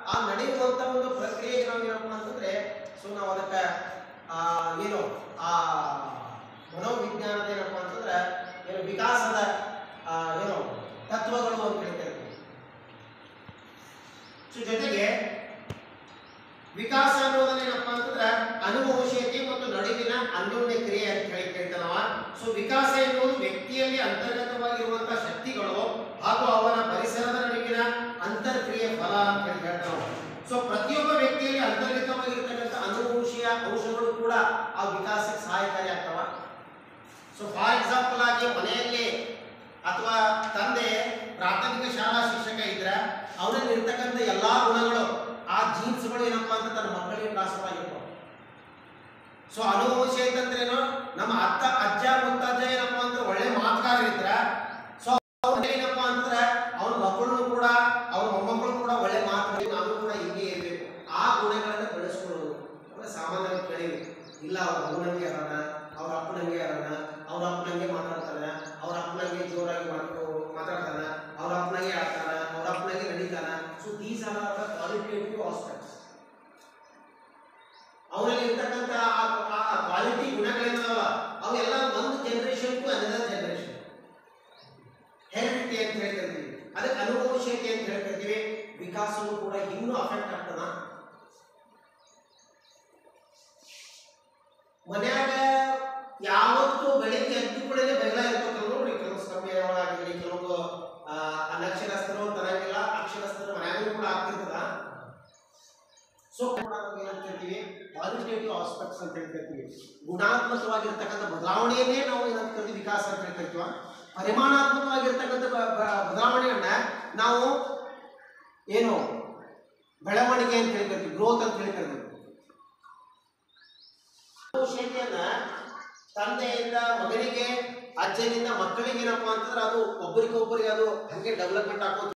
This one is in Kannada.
ಆ ನಡೆಯುವಂತ ಒಂದು ಪ್ರಕ್ರಿಯೆಗೆ ನಾವು ಏನಪ್ಪ ಅಂತಂದ್ರೆ ಸೊ ನಾವು ಅದಕ್ಕೆ ಆ ಏನು ಆ ಮನೋವಿಜ್ಞಾನದ ಏನಪ್ಪ ಅಂತಂದ್ರೆ ಏನು ವಿಕಾಸದ ಆ, ಏನು ತತ್ವಗಳು ಅಂತ ಹೇಳ್ತೇವೆ ಸೊ ಜೊತೆಗೆ ವಿಕಾಸ ಅನ್ನೋದನ್ನ ಏನಪ್ಪಾ ಅಂತಂದ್ರೆ ಅನುಭವಶೀಯತೆ ಮತ್ತು ನಡುವಿನ ಅನ್ಯೋನ್ಯ ಕ್ರಿಯೆ ಅಂತ ಹೇಳಿ ಕೇಳ್ತೇವೆ ನಾವು ಸೊ ವಿಕಾಸ ಎನ್ನುವುದು ವ್ಯಕ್ತಿಯಲ್ಲಿ ಅಂತರ್ಗತವಾಗಿರುವಂತಹ ಶಕ್ತಿಗಳು ಹಾಗೂ ಅವನ ಪರಿಸರದ ನಡುವಿನ ಅಂತರ್ಕ್ರಿಯೆ ಫಲ ಅಂತ ಹೇಳಿ ಹೇಳ್ತೇವೆ ನಾವು ಸೊ ಪ್ರತಿಯೊಬ್ಬ ವ್ಯಕ್ತಿಯಲ್ಲಿ ಅಂತರ್ಗತವಾಗಿರ್ತಕ್ಕಂಥ ಅನುಭವಶೀಯ ಅಂಶಗಳು ಕೂಡ ಆ ವಿಕಾಸಕ್ಕೆ ಸಹಾಯಕಾರಿ ಆಗ್ತವ ಸೊ ಫಾರ್ ಎಕ್ಸಾಂಪಲ್ ಆಗಿ ಮನೆಯಲ್ಲಿ ಅಥವಾ ತಂದೆ ಪ್ರಾಥಮಿಕ ಶಾಲಾ ಶಿಕ್ಷಕ ಇದ್ರೆ ಅವನಲ್ಲಿ ಇರ್ತಕ್ಕಂಥ ಎಲ್ಲಾ ಗುಣಗಳು ಆ ಜೀನ್ಸ್ಗಳು ಏನಪ್ಪಾ ಅಂತ ತನ್ನ ಮಕ್ಕಳಿಗೆ ಟ್ರಾನ್ಸ್ಫರ್ ಆಗಿರ್ತಾವ ಸೊ ಅನುಭವಶೀಯತೆ ಅಂದ್ರೇನು ನಮ್ಮ ಅತ್ತ ಅಜ್ಜ ಮುತ್ತಜ್ಜ ಏನಪ್ಪಾ ಅಂದ್ರೆ ಒಳ್ಳೆ ಮಾತುಗಾರರಿದ್ರ ಸೊ ಅವ್ರ ಏನಪ್ಪಾ ಅಂತಂದ್ರೆ ಅವ್ರ ಮಕ್ಕಳು ಕೂಡ ಅವ್ರ ಮೊಮ್ಮಕ್ಕಳು ಕೂಡ ಒಳ್ಳೆ ಮಾತು ನಾನು ಕೂಡ ಹೀಗೆ ಇರಬೇಕು ಆ ಗುಣಗಳನ್ನ ಬೆಳೆಸ್ಕೊಳ್ಳೋದು ಅಂದ್ರೆ ಸಾಮಾನ್ಯವಾಗಿ ಕೇಳಿವಿ ಇಲ್ಲ ಅವ್ರ ಮಗನಂಗೆ ಅದಾನ ಅವ್ರ ಅಪ್ಪನಂಗೆ ಅದಾನ ಅವ್ರ ಅಪ್ಪನಂಗೆ ಮಾತಾಡ್ತಾನ ಅವ್ರ ಅಪ್ಪನಂಗೆ ಜೋರಾಗಿ ಮಾತು ಮಾತಾಡ್ತಾನ ಅವ್ರ ಅಪ್ಪನಂಗೆ ಆಡ್ತಾನ ಅವ್ರ ಅಪ್ಪನಂಗೆ ನಡೀತಾನ so these are the qualitative aspects ಅವನಲ್ಲಿ ಇರ್ತಕ್ಕಂಥ ಆ ಕ್ವಾಲಿಟಿ ಗುಣಗಳೇನದಲ್ಲ ಅವೆಲ್ಲ ಒಂದು generation to another generation heredity ಅಂತ ಹೇಳ್ತಿರ್ತೀವಿ ಅದಕ್ಕೆ ಅನುಭವಶೀಯತೆ ಅಂತ ಹೇಳ್ತಿರ್ತೀವಿ ವಿಕಾಸವೂ ಕೂಡ ಇನ್ನೂ ಅಫೆಕ್ಟ್ ಆಗ್ತದ ಮನ್ಯಾಗ ಯಾವತ್ತು ಬೆಳಿಗ್ಗೆ ಎದ್ದು ಕೂಡಲೇ ಬೆಲ್ಲ ಇರ್ತದೆ ನೋಡ್ರಿ ಕೆಲವು ಸಮಯಗಳಾಗಿರಲಿ ಕೆಲವು ಆ, ಅನಕ್ಷರಸ್ಥರು ತರಂಗಿಲ್ಲ ಅಕ್ಷರಸ್ಥರು ಮನ್ಯಾಗೂ ಕೂಡ ಆಗ್ತಿರ್ತದ ಸೊ ಏನಂತ ಹೇಳ್ತೀವಿ ಪಾಸಿಟಿವ್ ಆಸ್ಪೆಕ್ಟ್ಸ್ ಅಂತ ಹೇಳ್ತಿರ್ತೀವಿ ಗುಣಾತ್ಮಕವಾಗಿರ್ತಕ್ಕಂಥ ಬದಲಾವಣೆಯನ್ನೇ ನಾವು ಏನಂತ ಕರಿತೀವಿ ವಿಕಾಸ ಅಂತ ಹೇಳ್ತಿರ್ತೀವ ಪರಿಮಾಣಾತ್ಮಕವಾಗಿರ್ತಕ್ಕಂಥ ಬ- ಬ- ಬದಲಾವಣೆಯನ್ನ ನಾವು ಏನು ಬೆಳವಣಿಗೆ ಅಂತ ಹೇಳ್ತಿರ್ತೀವಿ ಗ್ರೋತ್ ಅಂತ ಹೇಳ್ತಿರ್ತೀವಿ ವಿಷಯತೆಯನ್ನ ತಂದೆಯಿಂದ ಮಗನಿಗೆ ಅಜ್ಜನಿಂದ ಮಕ್ಕಳಿಗೆ ಏನಪ್ಪಾ ಅಂತಂದ್ರೆ ಅದು ಒಬ್ಬರಿಗೊಬ್ಬರಿಗೆ ಅದು ಹಂಗೆ ಡೆವಲಪ್ಮೆಂಟ್ ಆಗೋದು